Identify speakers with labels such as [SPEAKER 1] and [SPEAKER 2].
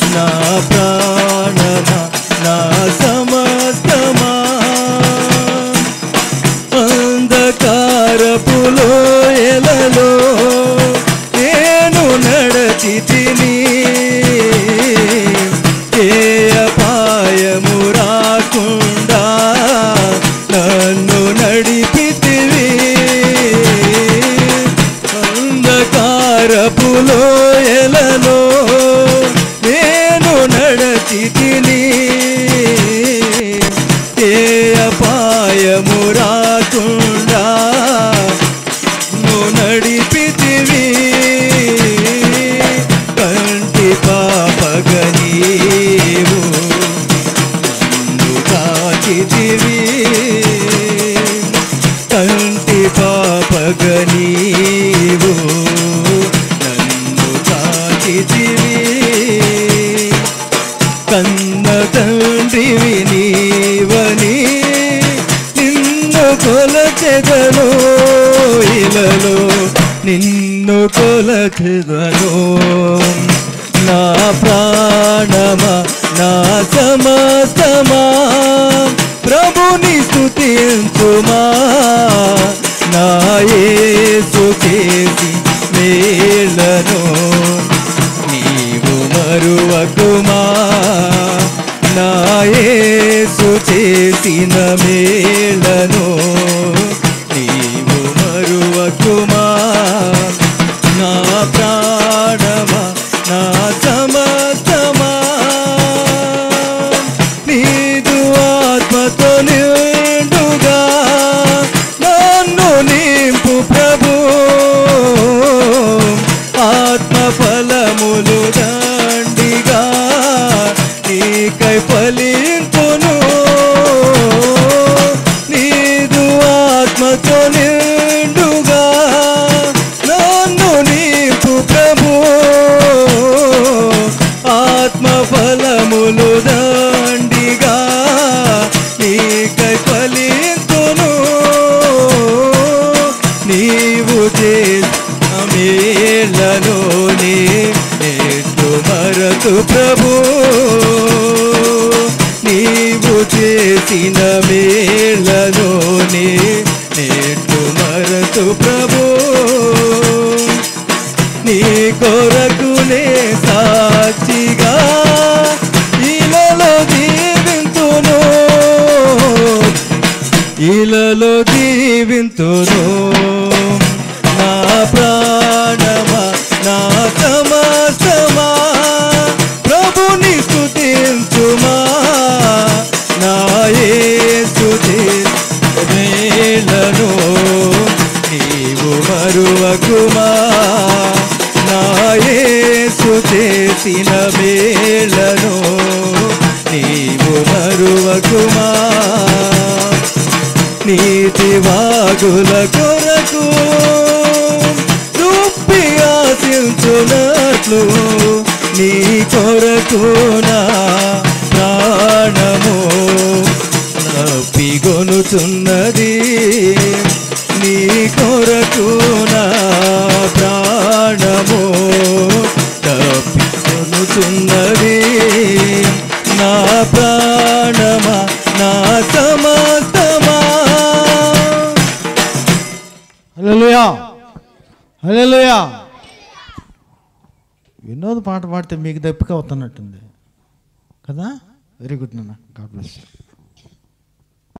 [SPEAKER 1] నా ప్రాణమా నా సమస్తమా అంధకారపులో ఎలలో నేను నడచి తిని ఏ అపాయము రాకుండా నన్ను నడిపితివి అంధకారపులో ఎలలో నేను నడచి తిని ఏ అపాయము రాకుండా నువ్వు నడిపితివి కంటి పాపగ నీవు నన్ను కాచితివి కంటి పాపగ నీవు నన్ను కాచితివి కన్న తండ్రివి నీవని నిన్ను కొలచెదను ఇలలో నిన్ను కొలచెదను నా ప్రాణమా నా సమస్తమా ప్రభుని స్తుతించుమా నా యేసు చేసి మేలను నీవు మరువకుమా నా యేసు చేసిన మేలను నీవు మరువకుమా నా ప్రాణమా నా సమస్తమా నీదు ఆత్మతో నిండుగా నన్ను నింపు ప్రభు ఆత్మ ఫలములు దండిగా నీకై ఫలింతును నీదు ఆత్మతో నిండుగా నన్ను నీపు ప్రభు ఆత్మ ఫలములు దండిగా నీకై ఫలింతును నీవు చేసిన మేళ్ళలోనే నేటు మరతు ప్రభు నీవు చేసిన మేళ్ళలోనే నేటు మరతు ప్రభు నీ కొరకునే సాక్షిగా ఇలలో జీవింతును ఇలలో జీవింతును నా ప్రాణమా నా సమస్తమా ప్రభుని స్తుతించుమా నా యేసు మేలను నీవు మరువకుమా నా యేసు చేసిన మేలను నీవు మరువకుమా నీతి వాగుల కొరకు దుప్పి ఆశించున్నట్లు నీ కొరకు నా ప్రాణము నప్పిగొనుచున్నది నీ కొరకు నా ప్రాణము తప్పికొనుచున్నది నా ప్రాణమా నా సమస్తమా
[SPEAKER 2] హల్లెలూయా హల్లెలూయా వినోద్ పాట పాడితే మీకు దప్పిక అవుతున్నట్టుంది కదా వెరీ గుడ్ నాన్న గాడ్ బ్లెస్ యూ